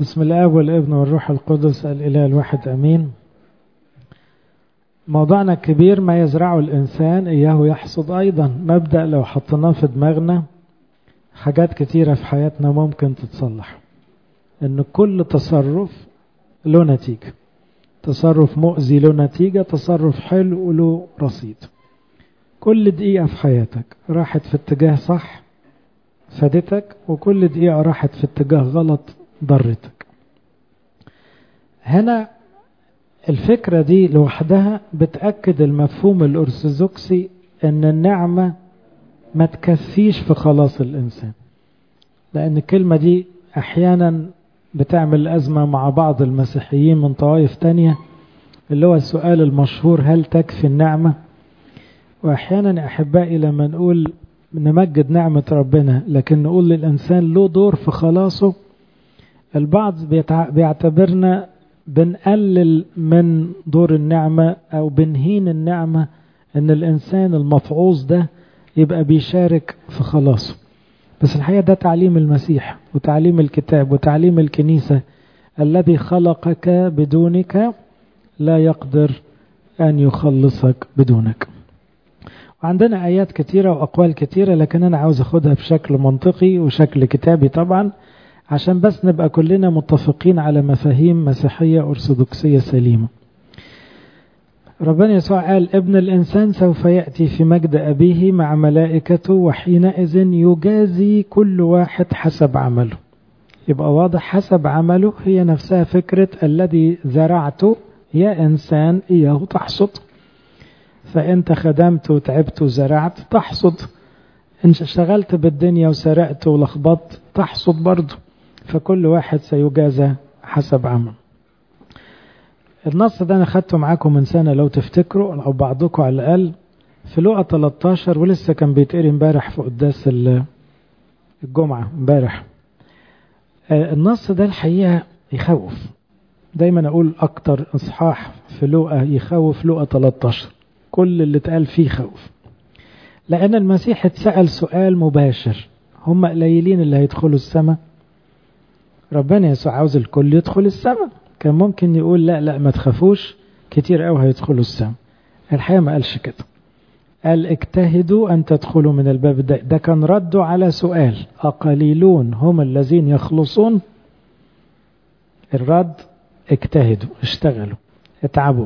بسم الآب والابن والروح القدس الإله الواحد أمين موضوعنا الكبير ما يزرعه الإنسان إياه يحصد أيضا مبدأ لو حطيناه في دماغنا حاجات كتيرة في حياتنا ممكن تتصلح إن كل تصرف له نتيجة تصرف مؤذي له نتيجة تصرف حلو له رصيد كل دقيقة في حياتك راحت في اتجاه صح فادتك وكل دقيقة راحت في اتجاه غلط ضرتك هنا الفكرة دي لوحدها بتأكد المفهوم الأرثوذكسي أن النعمة ما تكفيش في خلاص الإنسان لأن الكلمة دي أحيانا بتعمل أزمة مع بعض المسيحيين من طوائف تانية اللي هو السؤال المشهور هل تكفي النعمة وأحيانا أحبائي لما نقول نمجد نعمة ربنا لكن نقول للإنسان له دور في خلاصه البعض بيعتبرنا بنقلل من دور النعمة أو بنهين النعمة أن الإنسان المفعوص ده يبقى بيشارك في خلاصه بس الحقيقة ده تعليم المسيح وتعليم الكتاب وتعليم الكنيسة الذي خلقك بدونك لا يقدر أن يخلصك بدونك وعندنا آيات كتيرة وأقوال كتيرة لكن أنا عاوز أخدها بشكل منطقي وشكل كتابي طبعا عشان بس نبقى كلنا متفقين على مفاهيم مسيحية أرثوذكسية سليمة ربنا يسوع قال ابن الإنسان سوف يأتي في مجد أبيه مع ملائكته وحينئذ يجازي كل واحد حسب عمله يبقى واضح حسب عمله هي نفسها فكرة الذي زرعته يا إنسان إياه تحصد فأنت خدمت وتعبت وزرعت تحصد إن اشتغلت بالدنيا وسرقت ولخبطت تحصد برضه فكل واحد سيجازى حسب عمله النص ده انا خدته معاكم من سنة لو تفتكروا او بعضكم على الاقل في لقى 13 ولسه كان بيتقري امبارح في قداس الجمعة امبارح النص ده الحقيقة يخوف دايما اقول اكتر اصحاح في لقى يخوف لقى 13 كل اللي اتقال فيه خوف لان المسيح اتسأل سؤال مباشر هم قليلين اللي هيدخلوا السماء ربنا يسوع عاوز الكل يدخل السماء كان ممكن يقول لا لا ما تخافوش كتير قوي هيدخلوا السماء الحقيقة ما قالش كده قال اجتهدوا أن تدخلوا من الباب ده ده كان رده على سؤال أقليلون هم الذين يخلصون الرد اجتهدوا اشتغلوا اتعبوا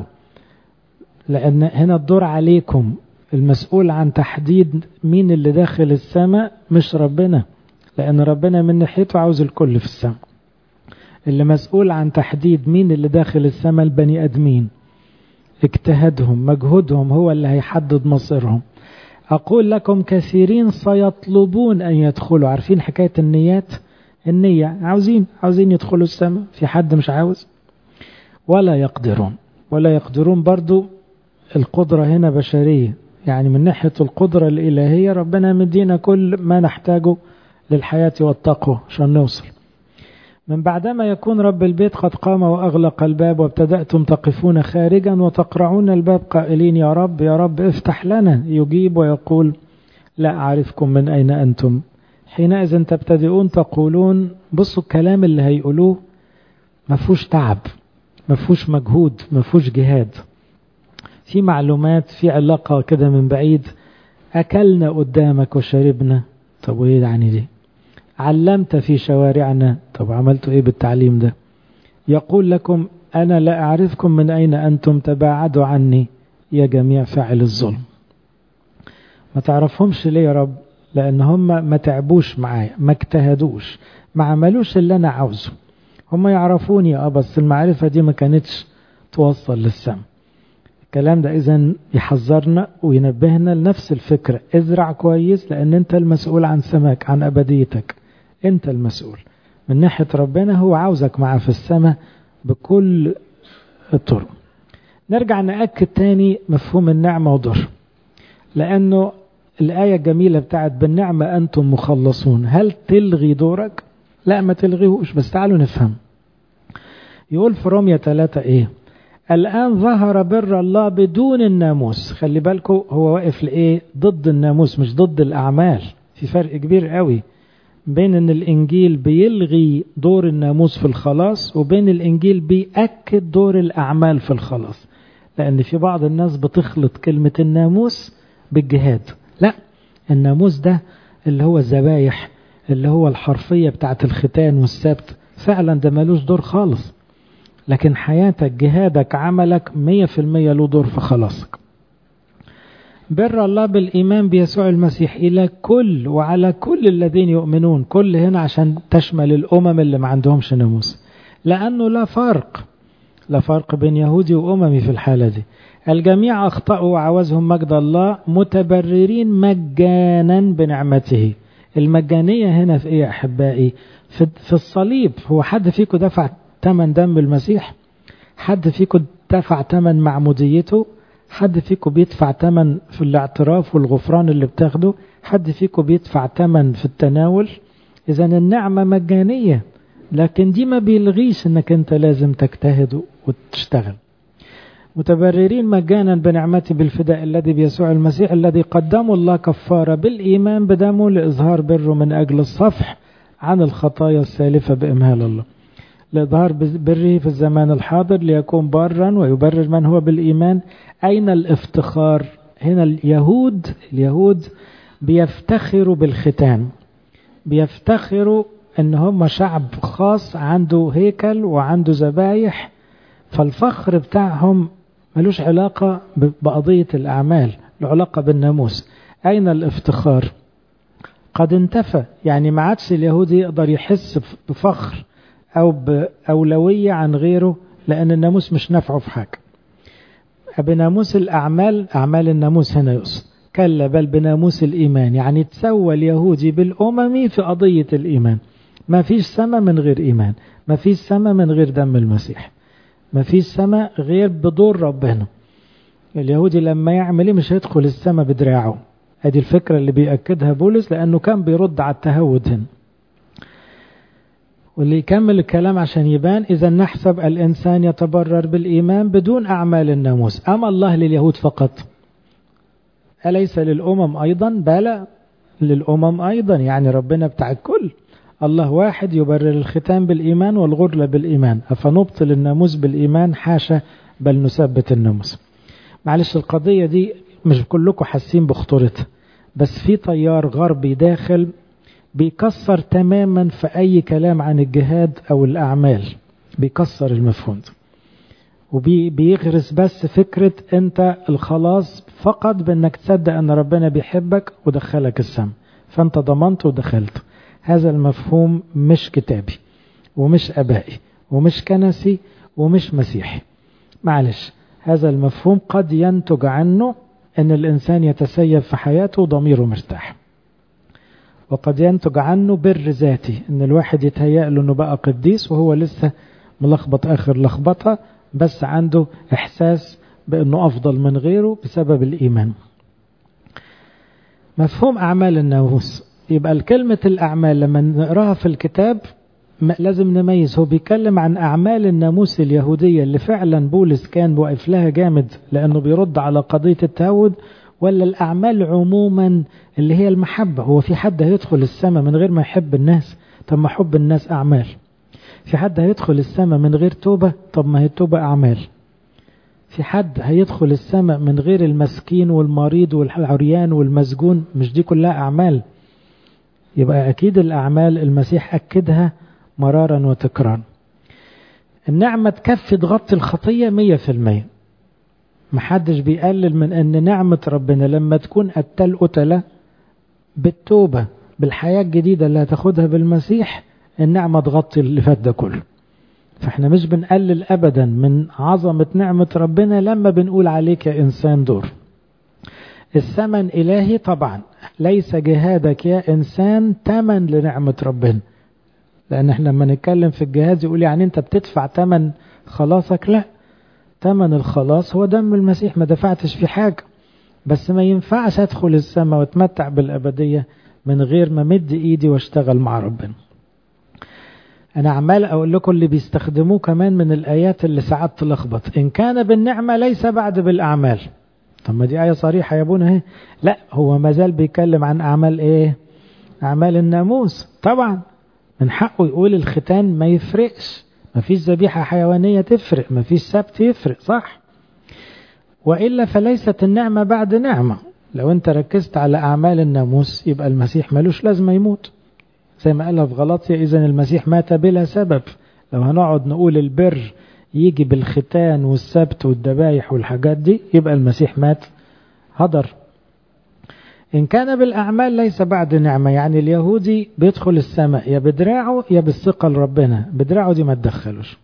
لأن هنا الدور عليكم المسؤول عن تحديد مين اللي داخل السماء مش ربنا لأن ربنا من ناحيته عاوز الكل في السماء اللي مسؤول عن تحديد مين اللي داخل السماء البني ادمين اجتهادهم مجهودهم هو اللي هيحدد مصيرهم اقول لكم كثيرين سيطلبون ان يدخلوا عارفين حكايه النيات النية عاوزين عاوزين يدخلوا السماء في حد مش عاوز ولا يقدرون ولا يقدرون برضو القدرة هنا بشرية يعني من ناحية القدرة الإلهية ربنا مدينا كل ما نحتاجه للحياة والتقوى عشان نوصل من بعدما يكون رب البيت قد قام وأغلق الباب وابتدأتم تقفون خارجا وتقرعون الباب قائلين يا رب يا رب افتح لنا يجيب ويقول لا أعرفكم من أين أنتم حينئذ تبتدئون تقولون بصوا الكلام اللي هيقولوه مفهوش تعب مفهوش مجهود مفهوش جهاد في معلومات في علاقة كده من بعيد أكلنا قدامك وشربنا طب وإيه يعني دي علمت في شوارعنا طب عملتوا ايه بالتعليم ده يقول لكم انا لا اعرفكم من اين انتم تباعدوا عني يا جميع فاعل الظلم ما تعرفهمش ليه يا رب لان هم ما تعبوش معايا ما اجتهدوش ما عملوش اللي انا عاوزه هم يعرفوني اه بس المعرفة دي ما كانتش توصل للسما الكلام ده اذا يحذرنا وينبهنا لنفس الفكرة ازرع كويس لان انت المسؤول عن سماك عن ابديتك انت المسؤول من ناحية ربنا هو عاوزك معاه في السماء بكل الطرق نرجع نأكد تاني مفهوم النعمة ودور لأنه الآية الجميلة بتاعت بالنعمة أنتم مخلصون هل تلغي دورك؟ لا ما تلغيهوش بس تعالوا نفهم يقول في رومية ثلاثة إيه الآن ظهر بر الله بدون الناموس خلي بالكم هو واقف لإيه ضد الناموس مش ضد الأعمال في فرق كبير قوي بين ان الانجيل بيلغي دور الناموس في الخلاص وبين الانجيل بيأكد دور الاعمال في الخلاص لان في بعض الناس بتخلط كلمة الناموس بالجهاد لا الناموس ده اللي هو الذبايح اللي هو الحرفية بتاعت الختان والسبت فعلا ده ملوش دور خالص لكن حياتك جهادك عملك مية في المية له دور في خلاصك بر الله بالإيمان بيسوع المسيح إلى كل وعلى كل الذين يؤمنون كل هنا عشان تشمل الأمم اللي ما عندهمش ناموس لأنه لا فرق لا فرق بين يهودي وأممي في الحالة دي الجميع أخطأوا وعوزهم مجد الله متبررين مجانا بنعمته المجانية هنا في إيه يا أحبائي في, في الصليب هو حد فيكم دفع ثمن دم المسيح حد فيكم دفع ثمن معموديته حد فيكم بيدفع ثمن في الاعتراف والغفران اللي بتاخده حد فيكم بيدفع ثمن في التناول اذا النعمة مجانية لكن دي ما بيلغيش انك انت لازم تجتهد وتشتغل متبررين مجانا بنعمته بالفداء الذي بيسوع المسيح الذي قدمه الله كفارة بالإيمان بدمه لإظهار بره من أجل الصفح عن الخطايا السالفة بإمهال الله لإظهار بره في الزمان الحاضر ليكون بارا ويبرر من هو بالإيمان أين الافتخار هنا اليهود اليهود بيفتخروا بالختان بيفتخروا ان هم شعب خاص عنده هيكل وعنده ذبايح فالفخر بتاعهم ملوش علاقة بقضية الأعمال له علاقة بالناموس أين الافتخار قد انتفى يعني ما عادش اليهودي يقدر يحس بفخر أو بأولوية عن غيره لأن الناموس مش نافعه في حاجة بناموس الأعمال أعمال الناموس هنا يقصد كلا بل بناموس الإيمان يعني تسوى اليهودي بالأمم في قضية الإيمان ما فيش سماء من غير إيمان ما فيش سماء من غير دم المسيح ما فيش سماء غير بدور ربنا اليهودي لما يعمل مش هيدخل السماء بدراعه ادي الفكرة اللي بيأكدها بولس لأنه كان بيرد على التهود هنا واللي يكمل الكلام عشان يبان إذا نحسب الإنسان يتبرر بالإيمان بدون أعمال الناموس أما الله لليهود فقط أليس للأمم أيضا بلى للأمم أيضا يعني ربنا بتاع الكل الله واحد يبرر الختان بالإيمان والغرلة بالإيمان أفنبطل الناموس بالإيمان حاشا بل نثبت الناموس معلش القضية دي مش كلكم حاسين بخطورتها بس في تيار غربي داخل بيكسر تماما في أي كلام عن الجهاد أو الأعمال بيكسر المفهوم ده وبيغرس بس فكرة أنت الخلاص فقط بأنك تصدق أن ربنا بيحبك ودخلك السم فأنت ضمنت ودخلت هذا المفهوم مش كتابي ومش أبائي ومش كنسي ومش مسيحي معلش هذا المفهوم قد ينتج عنه أن الإنسان يتسيب في حياته وضميره مرتاح وقد ينتج عنه بر ذاتي ان الواحد يتهيأ له انه بقى قديس وهو لسه ملخبط اخر لخبطه بس عنده احساس بانه افضل من غيره بسبب الايمان مفهوم اعمال الناموس يبقى الكلمة الاعمال لما نقراها في الكتاب لازم نميز هو بيتكلم عن اعمال الناموس اليهودية اللي فعلا بولس كان واقف لها جامد لانه بيرد على قضية التهود ولا الأعمال عموما اللي هي المحبة هو في حد هيدخل السماء من غير ما يحب الناس طب ما حب الناس أعمال في حد هيدخل السماء من غير توبة طب ما هي التوبة أعمال في حد هيدخل السماء من غير المسكين والمريض والعريان والمسجون مش دي كلها أعمال يبقى أكيد الأعمال المسيح أكدها مرارا وتكرارا النعمة تكفي تغطي الخطية مية في المية محدش بيقلل من ان نعمة ربنا لما تكون قتال قتلة بالتوبة بالحياة الجديدة اللي هتاخدها بالمسيح النعمة تغطي اللي فات ده كله فاحنا مش بنقلل ابدا من عظمة نعمة ربنا لما بنقول عليك يا انسان دور الثمن الهي طبعا ليس جهادك يا انسان ثمن لنعمة ربنا لان احنا لما نتكلم في الجهاد يقول يعني انت بتدفع ثمن خلاصك لا ثمن الخلاص هو دم المسيح ما دفعتش في حاجة بس ما ينفعش ادخل السماء واتمتع بالابدية من غير ما مد ايدي واشتغل مع ربنا انا عمال اقول لكم اللي بيستخدموه كمان من الايات اللي ساعات تلخبط ان كان بالنعمة ليس بعد بالاعمال طب ما دي آية صريحة يا ابونا اهي لا هو ما زال بيتكلم عن أعمال إيه أعمال الناموس طبعا من حقه يقول الختان ما يفرقش ما فيش ذبيحة حيوانية تفرق ما فيش سبت يفرق صح وإلا فليست النعمة بعد نعمة لو أنت ركزت على أعمال الناموس يبقى المسيح ملوش لازمة يموت زي ما قالها في غلطية إذا المسيح مات بلا سبب لو هنقعد نقول البر يجي بالختان والسبت والذبايح والحاجات دي يبقى المسيح مات هدر إن كان بالأعمال ليس بعد نعمة يعني اليهودي بيدخل السماء يا بدراعه يا بالثقة لربنا بدراعه دي ما تدخلوش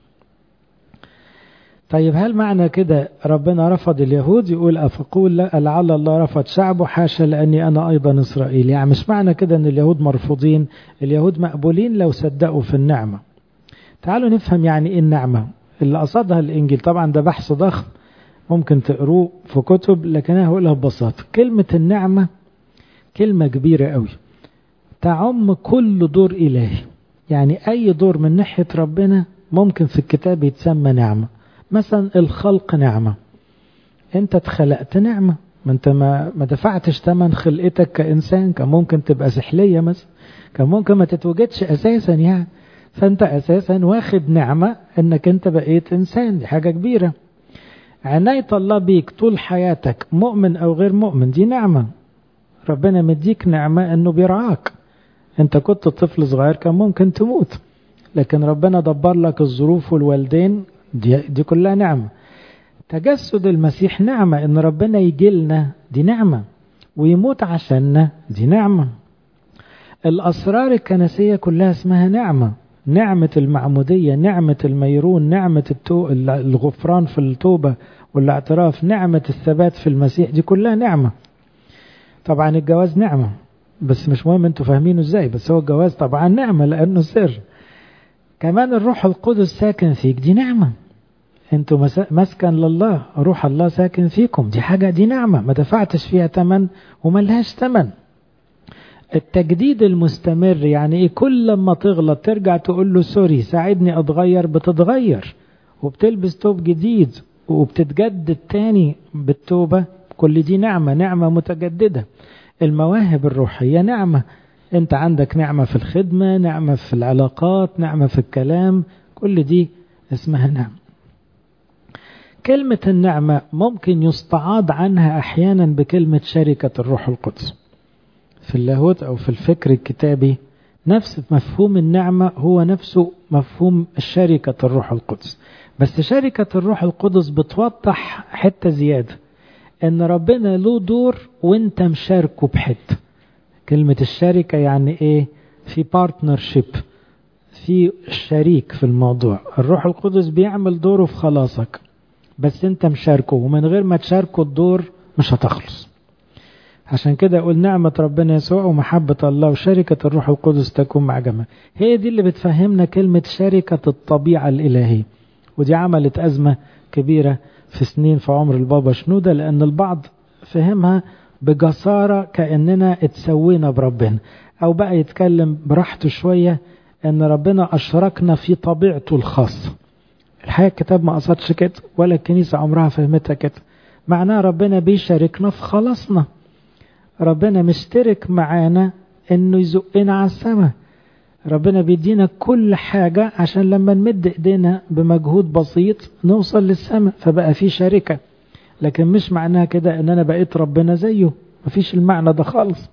طيب هل معنى كده ربنا رفض اليهود يقول أفقول لعل الله رفض شعبه حاشا لأني أنا أيضا إسرائيل يعني مش معنى كده أن اليهود مرفوضين اليهود مقبولين لو صدقوا في النعمة تعالوا نفهم يعني إيه النعمة اللي قصدها الإنجيل طبعا ده بحث ضخم ممكن تقروه في كتب لكن أنا هقولها ببساطة كلمة النعمة كلمة كبيرة قوي تعم كل دور إلهي يعني أي دور من ناحية ربنا ممكن في الكتاب يتسمى نعمة مثلا الخلق نعمة انت اتخلقت نعمة ما انت ما, ما دفعتش ثمن خلقتك كإنسان كان ممكن تبقى سحلية مثلا كان ممكن ما تتوجدش أساسا يعني فانت أساسا واخد نعمة انك انت بقيت إنسان دي حاجة كبيرة عناية الله بيك طول حياتك مؤمن أو غير مؤمن دي نعمة ربنا مديك نعمة انه بيرعاك انت كنت طفل صغير كان ممكن تموت لكن ربنا دبر لك الظروف والوالدين دي, دي كلها نعمة تجسد المسيح نعمة ان ربنا يجي لنا دي نعمة ويموت عشاننا دي نعمة الأسرار الكنسية كلها اسمها نعمة نعمة المعمودية نعمة الميرون نعمة التو... الغفران في التوبة والاعتراف نعمة الثبات في المسيح دي كلها نعمة طبعا الجواز نعمة بس مش مهم انتوا فاهمينه ازاي بس هو الجواز طبعا نعمة لأنه سر كمان الروح القدس ساكن فيك دي نعمة انتوا مسكن لله روح الله ساكن فيكم دي حاجة دي نعمة ما دفعتش فيها تمن وملهاش تمن التجديد المستمر يعني ايه كل لما تغلط ترجع تقول له سوري ساعدني اتغير بتتغير وبتلبس توب جديد وبتتجدد تاني بالتوبة كل دي نعمة نعمة متجددة المواهب الروحية نعمة انت عندك نعمة في الخدمة نعمة في العلاقات نعمة في الكلام كل دي اسمها نعمة كلمة النعمة ممكن يستعاض عنها أحيانا بكلمة شركة الروح القدس في اللاهوت أو في الفكر الكتابي نفس مفهوم النعمة هو نفسه مفهوم شركة الروح القدس بس شركة الروح القدس بتوضح حتة زيادة ان ربنا له دور وانت مشاركه بحته كلمة الشركة يعني ايه في بارتنرشيب في شريك في الموضوع الروح القدس بيعمل دوره في خلاصك بس انت مشاركه ومن غير ما تشاركه الدور مش هتخلص عشان كده اقول نعمة ربنا يسوع ومحبة الله وشركة الروح القدس تكون مع جميع هي دي اللي بتفهمنا كلمة شركة الطبيعة الإلهية ودي عملت أزمة كبيرة في سنين في عمر البابا شنودة لأن البعض فهمها بجسارة كأننا اتسوينا بربنا أو بقى يتكلم براحته شوية أن ربنا أشركنا في طبيعته الخاصة الحقيقة الكتاب ما قصدش كده ولا الكنيسة عمرها فهمتها كده معناه ربنا بيشاركنا في خلاصنا ربنا مشترك معانا انه يزقنا على السماء ربنا بيدينا كل حاجة عشان لما نمد ايدينا بمجهود بسيط نوصل للسماء فبقى في شركة لكن مش معناها كده ان انا بقيت ربنا زيه مفيش المعنى ده خالص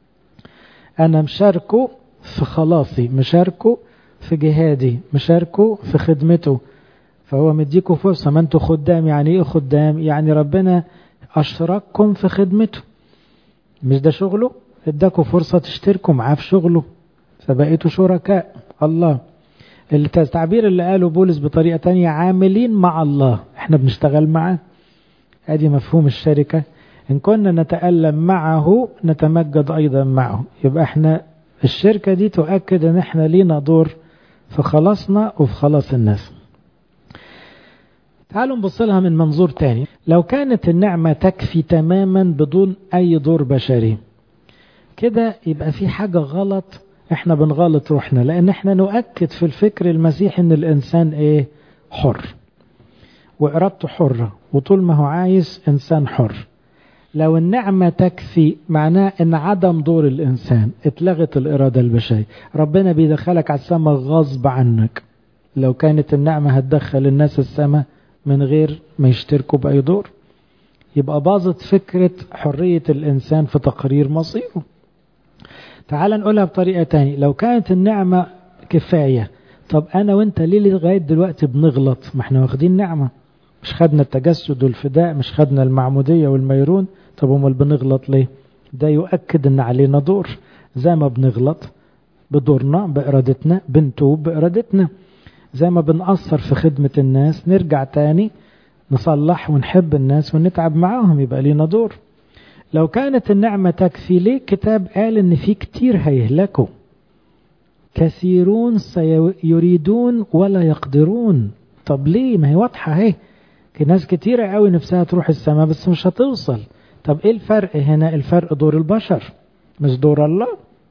انا مشاركه في خلاصي مشاركه في جهادي مشاركه في خدمته فهو مديكوا فرصة ما انتوا خدام يعني ايه خدام يعني ربنا اشرككم في خدمته مش ده شغله اداكوا فرصة تشتركوا معاه في شغله فبقيتوا شركاء الله التعبير اللي قاله بولس بطريقة تانية عاملين مع الله احنا بنشتغل معاه ادي مفهوم الشركة ان كنا نتألم معه نتمجد ايضا معه يبقى احنا الشركة دي تؤكد ان احنا لينا دور في خلاصنا وفي خلاص الناس تعالوا نبص لها من منظور تاني لو كانت النعمة تكفي تماما بدون أي دور بشري كده يبقى في حاجة غلط احنا بنغلط روحنا لأن احنا نؤكد في الفكر المسيحي ان الإنسان ايه حر وإرادته حرة وطول ما هو عايز إنسان حر لو النعمة تكفي معناه ان عدم دور الانسان اتلغت الارادة البشرية ربنا بيدخلك على السماء غصب عنك لو كانت النعمة هتدخل الناس السماء من غير ما يشتركوا بأي دور يبقى باظت فكرة حرية الإنسان في تقرير مصيره تعال نقولها بطريقة تانية لو كانت النعمة كفاية طب أنا وأنت ليه لغاية دلوقتي بنغلط ما احنا واخدين نعمة مش خدنا التجسد والفداء مش خدنا المعمودية والميرون طب امال بنغلط ليه ده يؤكد ان علينا دور زي ما بنغلط بدورنا بإرادتنا بنتوب بإرادتنا زي ما بنقصر في خدمة الناس نرجع تاني نصلح ونحب الناس ونتعب معاهم يبقى لينا دور لو كانت النعمة تكفي ليه الكتاب قال ان في كتير هيهلكوا كثيرون سيريدون ولا يقدرون طب ليه ما هي واضحة اهي ناس كتيرة قوي نفسها تروح السماء بس مش هتوصل طب ايه الفرق هنا الفرق دور البشر مش دور الله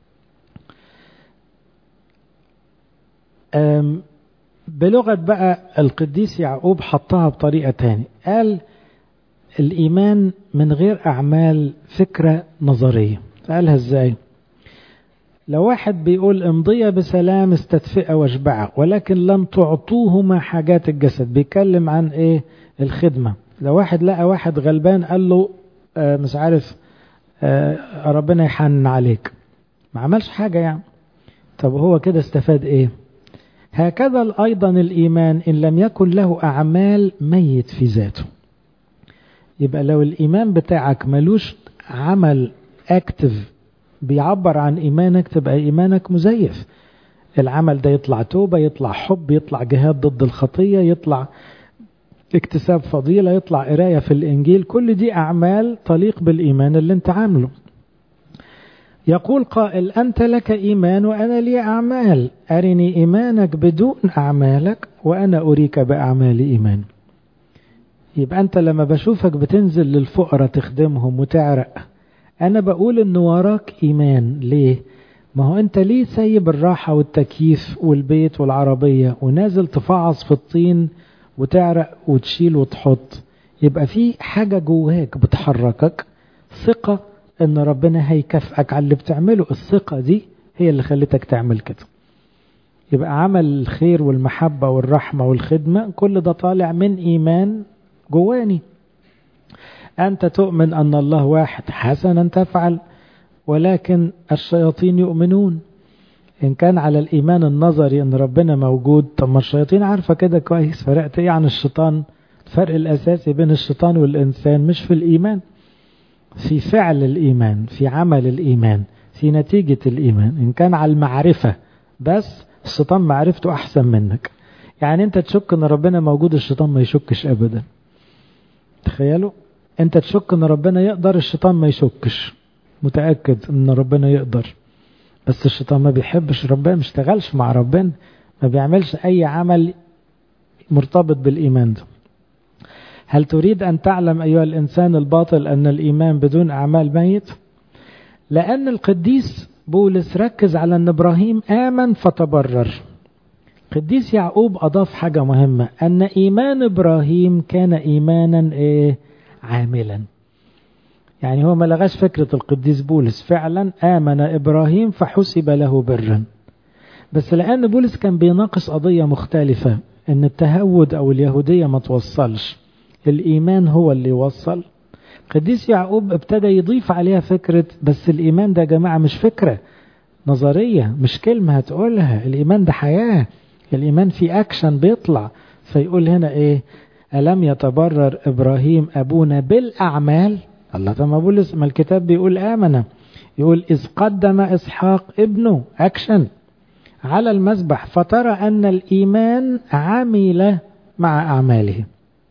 بلغة بقى القديس يعقوب حطها بطريقة تاني قال الإيمان من غير أعمال فكرة نظرية قالها ازاي لو واحد بيقول امضي بسلام استدفئ واشبع ولكن لم تعطوهما حاجات الجسد بيتكلم عن ايه الخدمة لو واحد لقى واحد غلبان قال له آه مش عارف آه ربنا يحنن عليك ما عملش حاجة يعني طب هو كده استفاد ايه هكذا أيضا الإيمان إن لم يكن له أعمال ميت في ذاته يبقى لو الإيمان بتاعك ملوش عمل اكتف بيعبر عن إيمانك تبقى إيمانك مزيف العمل ده يطلع توبة يطلع حب يطلع جهاد ضد الخطية يطلع اكتساب فضيلة يطلع قراية في الإنجيل كل دي أعمال تليق بالإيمان اللي انت عامله يقول قائل أنت لك إيمان وأنا لي أعمال أرني إيمانك بدون أعمالك وأنا أريك بأعمال إيمان يبقى أنت لما بشوفك بتنزل للفقراء تخدمهم وتعرق أنا بقول إن وراك إيمان ليه؟ ما هو أنت ليه سايب الراحة والتكييف والبيت والعربية ونازل تفعص في الطين وتعرق وتشيل وتحط يبقى في حاجة جواك بتحركك ثقة ان ربنا هيكافئك على اللي بتعمله الثقة دي هي اللي خلتك تعمل كده يبقى عمل الخير والمحبة والرحمة والخدمة كل ده طالع من إيمان جواني أنت تؤمن أن الله واحد حسنا تفعل ولكن الشياطين يؤمنون إن كان على الإيمان النظري أن ربنا موجود طب ما الشياطين عارفة كده كويس فرقت إيه عن الشيطان الفرق الأساسي بين الشيطان والإنسان مش في الإيمان في فعل الإيمان في عمل الإيمان في نتيجة الإيمان إن كان على المعرفة بس الشيطان معرفته أحسن منك يعني أنت تشك أن ربنا موجود الشيطان ما يشكش أبدا تخيلوا أنت تشك أن ربنا يقدر الشيطان ما يشكش متأكد أن ربنا يقدر بس الشيطان ما بيحبش ربنا ما اشتغلش مع ربنا ما بيعملش أي عمل مرتبط بالإيمان ده هل تريد أن تعلم أيها الإنسان الباطل أن الإيمان بدون أعمال ميت لأن القديس بولس ركز على أن إبراهيم آمن فتبرر قديس يعقوب أضاف حاجة مهمة أن إيمان إبراهيم كان إيمانا إيه عاملا يعني هو ما لغاش فكرة القديس بولس فعلا آمن إبراهيم فحسب له برا بس لأن بولس كان بيناقش قضية مختلفة أن التهود أو اليهودية ما توصلش الإيمان هو اللي يوصل قديس يعقوب ابتدى يضيف عليها فكرة بس الإيمان ده يا جماعة مش فكرة نظرية مش كلمة هتقولها الإيمان ده حياة الإيمان في أكشن بيطلع فيقول هنا إيه ألم يتبرر إبراهيم أبونا بالأعمال الله طب ما بولس ما الكتاب بيقول آمن يقول إذ قدم إسحاق ابنه أكشن على المذبح فترى أن الإيمان عمل مع أعماله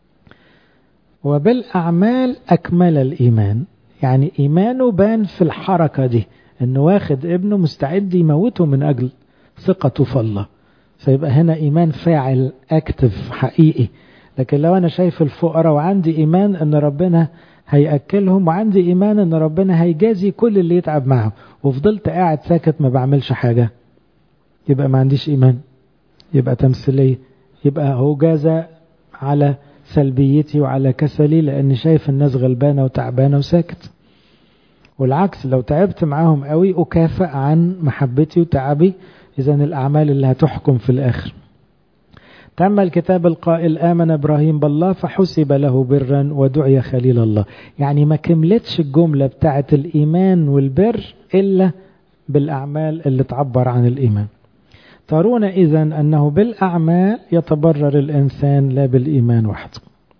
وبالأعمال أكمل الإيمان يعني إيمانه بان في الحركة دي أنه واخد ابنه مستعد يموته من أجل ثقته في الله فيبقى هنا إيمان فاعل أكتف حقيقي لكن لو أنا شايف الفقراء وعندي إيمان أن ربنا هيأكلهم وعندي إيمان أن ربنا هيجازي كل اللي يتعب معه وفضلت قاعد ساكت ما بعملش حاجة يبقى ما عنديش إيمان يبقى تمثيلية يبقى هو جازى على سلبيتي وعلى كسلي لأني شايف الناس غلبانة وتعبانة وساكت والعكس لو تعبت معاهم قوي أكافئ عن محبتي وتعبي إذا الأعمال اللي هتحكم في الآخر تم الكتاب القائل آمن إبراهيم بالله فحسب له برا ودعي خليل الله يعني ما كملتش الجملة بتاعة الإيمان والبر إلا بالأعمال اللي تعبر عن الإيمان ترون إذا أنه بالأعمال يتبرر الإنسان لا بالإيمان وحده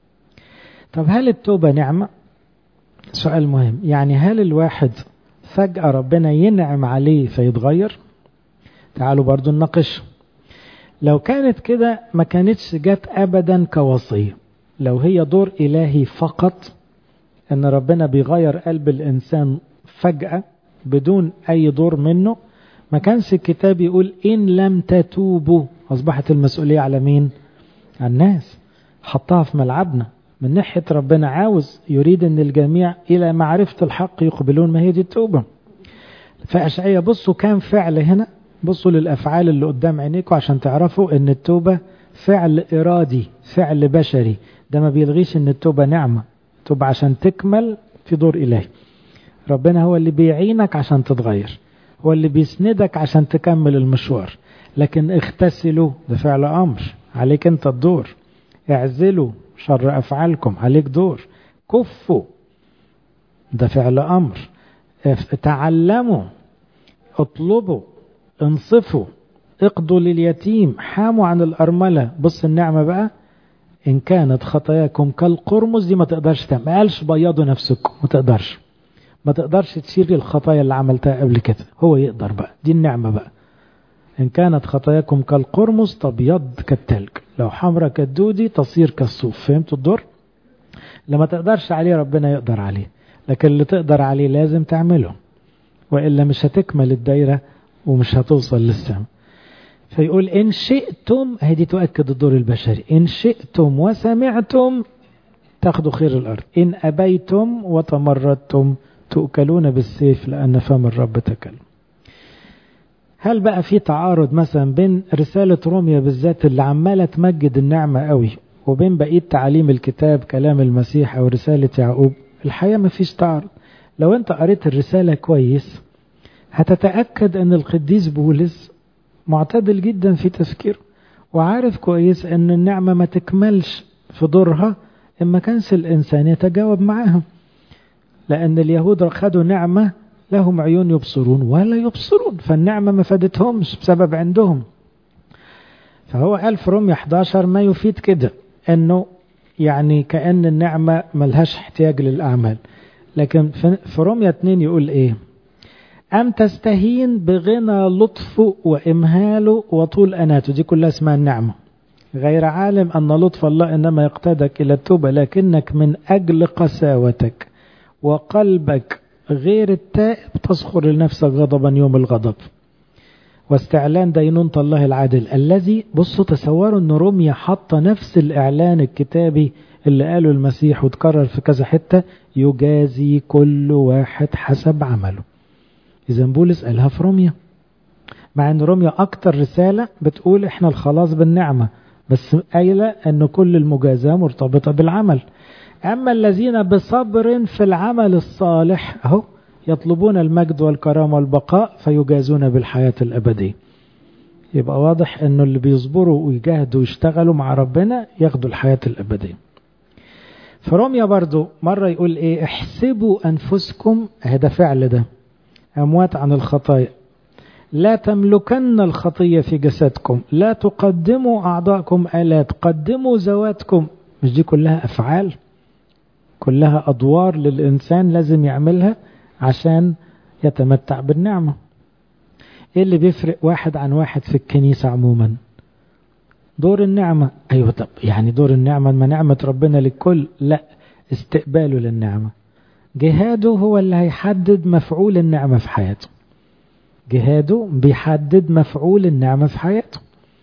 طب هل التوبة نعمة؟ سؤال مهم يعني هل الواحد فجأة ربنا ينعم عليه فيتغير؟ تعالوا برضو نناقش لو كانت كده ما كانتش جت أبدا كوصية لو هي دور إلهي فقط أن ربنا بيغير قلب الإنسان فجأة بدون أي دور منه ما كانش الكتاب يقول إن لم تتوبوا أصبحت المسؤولية على مين؟ على الناس حطها في ملعبنا من ناحية ربنا عاوز يريد أن الجميع إلى معرفة الحق يقبلون ما هي دي التوبة فأشعية بصوا كام فعل هنا بصوا للأفعال اللي قدام عينيكم عشان تعرفوا أن التوبة فعل إرادي فعل بشري ده ما بيلغيش أن التوبة نعمة توبة عشان تكمل في دور إلهي ربنا هو اللي بيعينك عشان تتغير هو اللي بيسندك عشان تكمل المشوار لكن اغتسلوا ده فعل أمر عليك أنت الدور اعزلوا شر أفعالكم عليك دور كفوا ده فعل أمر تعلموا اطلبوا انصفوا اقضوا لليتيم حاموا عن الأرملة بص النعمة بقى إن كانت خطاياكم كالقرمز دي ما تقدرش تعمل ما قالش بيضوا نفسكم ما تقدرش ما تقدرش تشيل الخطايا اللي عملتها قبل كده هو يقدر بقى دي النعمة بقى إن كانت خطاياكم كالقرمز تبيض كالتلج لو حمرة كالدودي تصير كالصوف فهمتوا الدور لما تقدرش عليه ربنا يقدر عليه لكن اللي تقدر عليه لازم تعمله وإلا مش هتكمل الدايرة ومش هتوصل للسماء فيقول إن شئتم هذه تؤكد الدور البشري إن شئتم وسمعتم تاخذوا خير الأرض إن أبيتم وتمردتم تؤكلون بالسيف لأن فم الرب تكلم هل بقى في تعارض مثلا بين رسالة روميا بالذات اللي عمالة تمجد النعمة قوي وبين بقية تعاليم الكتاب كلام المسيح أو رسالة يعقوب الحقيقة ما فيش تعارض لو أنت قريت الرسالة كويس هتتأكد أن القديس بولس معتدل جدا في تفكيره وعارف كويس أن النعمة ما تكملش في دورها إما كانش الإنسان يتجاوب معاها لأن اليهود خدوا نعمة لهم عيون يبصرون ولا يبصرون فالنعمة ما فادتهمش بسبب عندهم فهو قال في رومية 11 ما يفيد كده أنه يعني كأن النعمة ملهاش احتياج للأعمال لكن في رومية 2 يقول إيه أم تستهين بغنى لطفه وإمهاله وطول أناته دي كلها اسمها النعمة غير عالم أن لطف الله إنما يقتدك إلى التوبة لكنك من أجل قساوتك وقلبك غير التائب تسخر لنفسك غضبا يوم الغضب واستعلان دينونة الله العادل الذي بصوا تصوروا ان روميا حط نفس الاعلان الكتابي اللي قاله المسيح وتكرر في كذا حتة يجازي كل واحد حسب عمله اذا بولس قالها في روميا مع ان روميا اكتر رسالة بتقول احنا الخلاص بالنعمة بس قايلة ان كل المجازاة مرتبطة بالعمل أما الذين بصبر في العمل الصالح أهو يطلبون المجد والكرامة والبقاء فيجازون بالحياة الأبدية يبقى واضح أنه اللي بيصبروا ويجاهدوا ويشتغلوا مع ربنا ياخدوا الحياة الأبدية فروميا برضو مرة يقول إيه احسبوا أنفسكم هذا فعل ده أموات عن الخطايا لا تملكن الخطية في جسدكم لا تقدموا أعضاءكم آلات قدموا ذواتكم مش دي كلها أفعال كلها أدوار للإنسان لازم يعملها عشان يتمتع بالنعمة إيه اللي بيفرق واحد عن واحد في الكنيسة عموما دور النعمة أيوة طب يعني دور النعمة ما نعمة ربنا للكل لا استقباله للنعمة جهاده هو اللي هيحدد مفعول النعمة في حياته جهاده بيحدد مفعول النعمة في حياته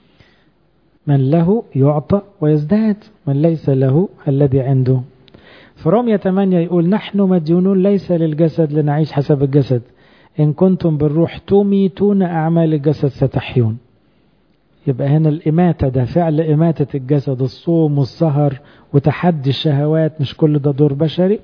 من له يعطى ويزداد من ليس له الذي عنده في رومية 8 يقول نحن مديونون ليس للجسد لنعيش حسب الجسد إن كنتم بالروح تميتون أعمال الجسد ستحيون يبقى هنا الإماتة ده فعل إماتة الجسد الصوم والسهر وتحدي الشهوات مش كل ده دور بشري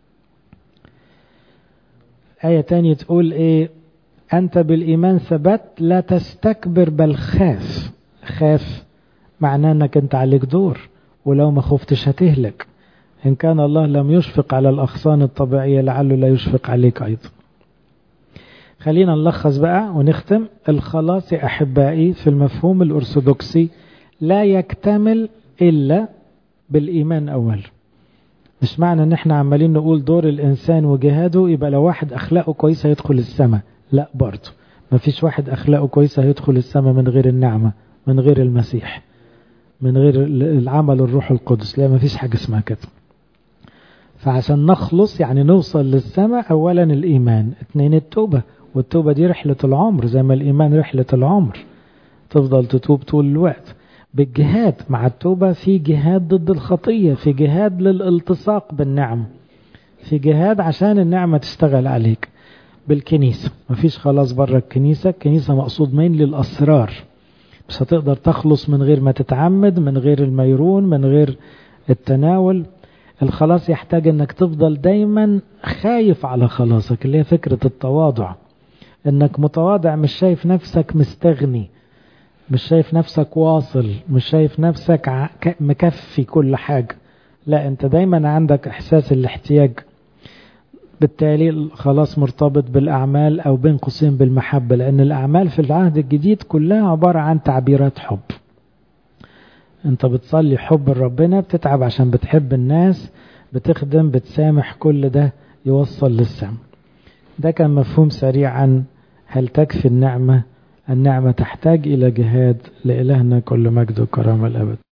آية تانية تقول إيه أنت بالإيمان ثبت لا تستكبر بل خاف خاف معناه أنك أنت عليك دور ولو ما خفتش هتهلك إن كان الله لم يشفق على الأغصان الطبيعية لعله لا يشفق عليك أيضا خلينا نلخص بقى ونختم الخلاص يا أحبائي في المفهوم الأرثوذكسي لا يكتمل إلا بالإيمان أول مش معنى ان احنا عمالين نقول دور الانسان وجهاده يبقى لو واحد اخلاقه كويسه هيدخل السماء لا برضه ما فيش واحد اخلاقه كويسه هيدخل السماء من غير النعمه من غير المسيح من غير العمل الروح القدس لا ما فيش حاجه اسمها كده فعشان نخلص يعني نوصل للسماء اولا الايمان اتنين التوبه والتوبه دي رحله العمر زي ما الايمان رحله العمر تفضل تتوب طول الوقت بالجهاد مع التوبة في جهاد ضد الخطية في جهاد للالتصاق بالنعم في جهاد عشان النعمة تشتغل عليك بالكنيسة مفيش خلاص بره الكنيسة الكنيسة مقصود مين للأسرار مش هتقدر تخلص من غير ما تتعمد من غير الميرون من غير التناول الخلاص يحتاج انك تفضل دايما خايف على خلاصك اللي هي فكرة التواضع انك متواضع مش شايف نفسك مستغني مش شايف نفسك واصل مش شايف نفسك مكفي كل حاجة لا انت دايما عندك احساس الاحتياج بالتالي خلاص مرتبط بالاعمال او بين قوسين بالمحبة لان الاعمال في العهد الجديد كلها عبارة عن تعبيرات حب انت بتصلي حب ربنا بتتعب عشان بتحب الناس بتخدم بتسامح كل ده يوصل للسم ده كان مفهوم سريع عن هل تكفي النعمه النعمة تحتاج إلى جهاد لإلهنا كل مجد وكرامة الأبد